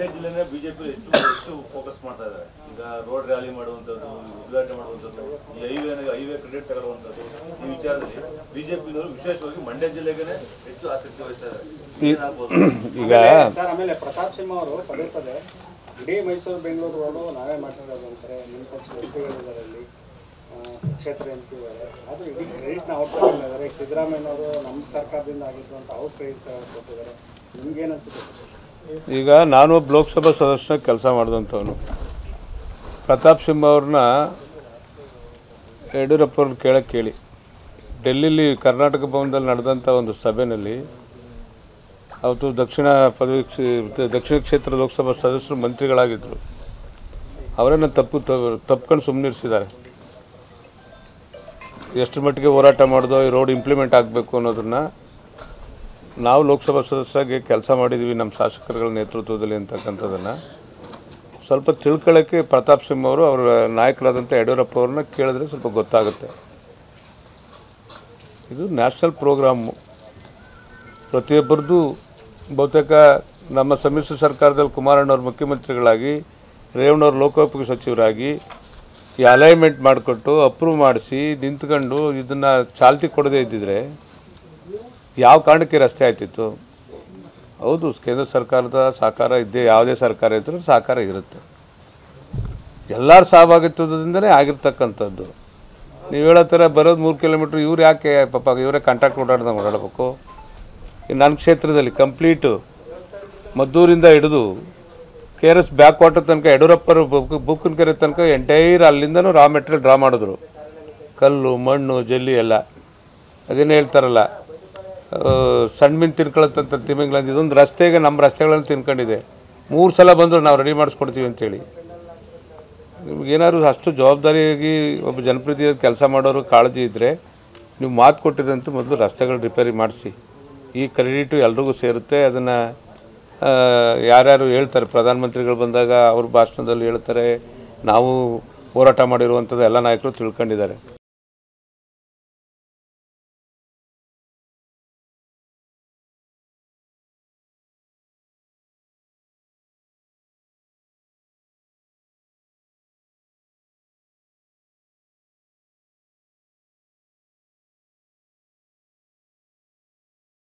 Mandya ಜಿಲ್ಲೆನೇ BJP ಹೆಚ್ಚು ಹೆಚ್ಚು focus ಮಾಡ್ತಾ ಇದ್ದಾರೆ ಈಗ ರೋಡ್ ರ್ಯಾಲಿ ಮಾಡುವಂಥದ್ದು ಉದ್ಘಾಟನೆ ಮಾಡುವಂಥದ್ದು ಈ ಹೈವೇ ಹೈವೇ ಕ್ರೆಡಿಟ್ ತಗೊಳ್ಳುವಂಥದ್ದು ಈ ವಿಚಾರದಲ್ಲಿ ಬಿಜೆಪಿನವರು ವಿಶೇಷವಾಗಿ ಮಂಡ್ಯ ಜಿಲ್ಲೆಗೆ ಹೆಚ್ಚು ಆಸಕ್ತಿ ವಹಿಸ್ತಾ ಇದ್ದಾರೆ ಏನಾಗ್ಬೋದು ಈಗ ಸರ್ ಆಮೇಲೆ ಪ್ರತಾಪ್ ಸಿಂಹ ಅವರು ಪದೇ ಪದೇ ಇಡೀ ಮೈಸೂರು ಬೆಂಗಳೂರು ರೋಡು ನಾವೇ ಮಾಡ್ತಿರೋದು ಅಂತಾರೆ ನಿಮ್ಮ ಪಕ್ಷದ ಎಂ ಪಿಗಳಿದ್ದಾರೆ ಅಲ್ಲಿ ಆ, ಕ್ಷೇತ್ರ ಎಂ ಪಿ ಇದ್ದಾರೆ ಅದು ಇಡೀ ಕ್ರೆಡಿಟ್ನ ಅವ್ರು ತಗೊಂಡಿದ್ದಾರೆ ಸಿದ್ದರಾಮಯ್ಯನವರು ನಮ್ಮ ಸರ್ಕಾರದಿಂದ ಆಗಿದ್ದು ಅಂತ ಅವ್ರು ಕ್ರೆಡಿಟ್ ಕೊಟ್ಟಿದ್ದಾರೆ ನಿಮ್ಗೇನು ಅನ್ಸುತ್ತೆ ಈಗ ನಾನು ಒಬ್ಬ ಲೋಕಸಭಾ ಸದಸ್ಯನಾಗಿ ಕೆಲಸ ಮಾಡಿದಂಥವನು ಪ್ರತಾಪ್ ಸಿಂಹ ಅವ್ರನ್ನ ಯಡಿಯೂರಪ್ಪ ಅವ್ರನ್ನ ಕೇಳಕ್ಕೆ ಕೇಳಿ ಡೆಲ್ಲಿಲಿ ಕರ್ನಾಟಕ ಭವನದಲ್ಲಿ ನಡೆದಂಥ ಒಂದು ಸಭೆಯಲ್ಲಿ ಅವತ್ತು ದಕ್ಷಿಣ ಪದವಿ ಕ್ಷೇ- ದಕ್ಷಿಣ ಕ್ಷೇತ್ರ ಲೋಕಸಭಾ ಸದಸ್ಯರು ಮಂತ್ರಿಗಳಾಗಿದ್ದರು ಅವರನ್ನು ತಪ್ಪು ತ- ತಪ್ಕೊಂಡು ಸುಮ್ಮನಿರಿಸಿದ್ದಾರೆ ಎಷ್ಟು ಮಟ್ಟಿಗೆ ಹೋರಾಟ ಮಾಡಿದೋ ಈ ರೋಡ್ ಇಂಪ್ಲಿಮೆಂಟ್ ಆಗಬೇಕು ಅನ್ನೋದನ್ನು ನಾವು ಲೋಕಸಭಾ ಸದಸ್ಯರಾಗಿ ಕೆಲಸ ಮಾಡಿದ್ದೀವಿ ನಮ್ಮ ಶಾಸಕರುಗಳ ನೇತೃತ್ವದಲ್ಲಿ ಅಂತಕ್ಕಂಥದ್ದನ್ನು ಸ್ವಲ್ಪ ತಿಳ್ಕೊಳ್ಳೋಕ್ಕೆ ಪ್ರತಾಪ್ ಸಿಂಹ ಅವರು ಅವರ ನಾಯಕರಾದಂಥ ಯಡಿಯೂರಪ್ಪ ಅವ್ರನ್ನ ಕೇಳಿದ್ರೆ ಸ್ವಲ್ಪ ಗೊತ್ತಾಗುತ್ತೆ ಇದು ನ್ಯಾಷನಲ್ ಪ್ರೋಗ್ರಾಮು ಪ್ರತಿಯೊಬ್ಬರದ್ದು ಬಹುತೇಕ ನಮ್ಮ ಸಮ್ಮಿಶ್ರ ಸರ್ಕಾರದಲ್ಲಿ ಕುಮಾರಣ್ಣವ್ರು ಮುಖ್ಯಮಂತ್ರಿಗಳಾಗಿ ರೇವಣ್ಣವ್ರು ಲೋಕೋಪಯೋಗಿ ಸಚಿವರಾಗಿ ಈ ಅಲೈನ್ಮೆಂಟ್ ಮಾಡಿಕೊಟ್ಟು ಅಪ್ರೂವ್ ಮಾಡಿಸಿ ನಿಂತ್ಕೊಂಡು ಇದನ್ನು ಚಾಲ್ತಿ ಕೊಡದೇ ಇದ್ದಿದ್ರೆ ಯಾವ ಕಾರಣಕ್ಕೆ ರಸ್ತೆ ಆಯ್ತಿತ್ತು ಹೌದು ಕೇಂದ್ರ ಸರ್ಕಾರದ ಸಹಕಾರ ಇದ್ದೇ ಯಾವುದೇ ಸರ್ಕಾರ ಇದ್ರೂ ಸಹಕಾರ ಇರುತ್ತೆ ಎಲ್ಲರ ಸಹಭಾಗಿತ್ವದಿಂದನೇ ಆಗಿರ್ತಕ್ಕಂಥದ್ದು ನೀವು ಹೇಳೋ ಥರ ಬರೋದು ಮೂರು ಕಿಲೋಮೀಟ್ರ್ ಇವ್ರು ಯಾಕೆ ಪಾಪ ಇವರೇ ಕಾಂಟ್ರಾಕ್ಟ್ ಓಡಾಡ್ದಂಗೆ ಓಡಾಡಬೇಕು ಈ ನನ್ನ ಕ್ಷೇತ್ರದಲ್ಲಿ ಕಂಪ್ಲೀಟು ಮದ್ದೂರಿಂದ ಹಿಡಿದು K R S back water ತನಕ ಯಡಿಯೂರಪ್ಪರ ಬುಕ್ಕನ ಕೆರೆ ತನಕ ಎಂಟೈರ್ ಅಲ್ಲಿಂದನೂ ರಾ ಮೆಟೀರಿಯಲ್ ಡ್ರಾ ಮಾಡಿದ್ರು ಕಲ್ಲು ಮಣ್ಣು ಜಲ್ಲಿ ಎಲ್ಲ ಅದೇನು ಹೇಳ್ತಾರಲ್ಲ ಆ, ಸಣ್ಣ ಮೀನು ತಿನ್ಕೊಳತ್ತಂತ ತಿಮಿಂಗ್ಲಂದು ಇದೊಂದು ರಸ್ತೆಗೆ ನಮ್ಮ ರಸ್ತೆಗಳನ್ನು ತಿನ್ಕೊಂಡಿದೆ ಮೂರು ಸಲ ಬಂದರು ನಾವು ರೆಡಿ ಮಾಡಿಸ್ಕೊಡ್ತೀವಿ ಅಂತೇಳಿ ನಿಮ್ಗೇನಾದ್ರು ಅಷ್ಟು ಜವಾಬ್ದಾರಿಯಾಗಿ ಒಬ್ಬ ಜನಪ್ರತಿನಿಧಿ ಕೆಲಸ ಮಾಡೋರು ಕಾಳಜಿ ಇದ್ದರೆ ನೀವು ಮಾತು ಕೊಟ್ಟಿರಂತೂ ಮೊದಲು ರಸ್ತೆಗಳು ರಿಪೇರಿ ಮಾಡಿಸಿ ಈ ಕ್ರೆಡಿಟು ಎಲ್ರಿಗೂ ಸೇರುತ್ತೆ ಅದನ್ನು ಯಾರ್ಯಾರು ಹೇಳ್ತಾರೆ ಪ್ರಧಾನಮಂತ್ರಿಗಳು ಬಂದಾಗ ಅವ್ರ ಭಾಷಣದಲ್ಲಿ ಹೇಳ್ತಾರೆ ನಾವು ಹೋರಾಟ ಮಾಡಿರುವಂಥದ್ದು ಎಲ್ಲ ನಾಯಕರು ತಿಳ್ಕೊಂಡಿದ್ದಾರೆ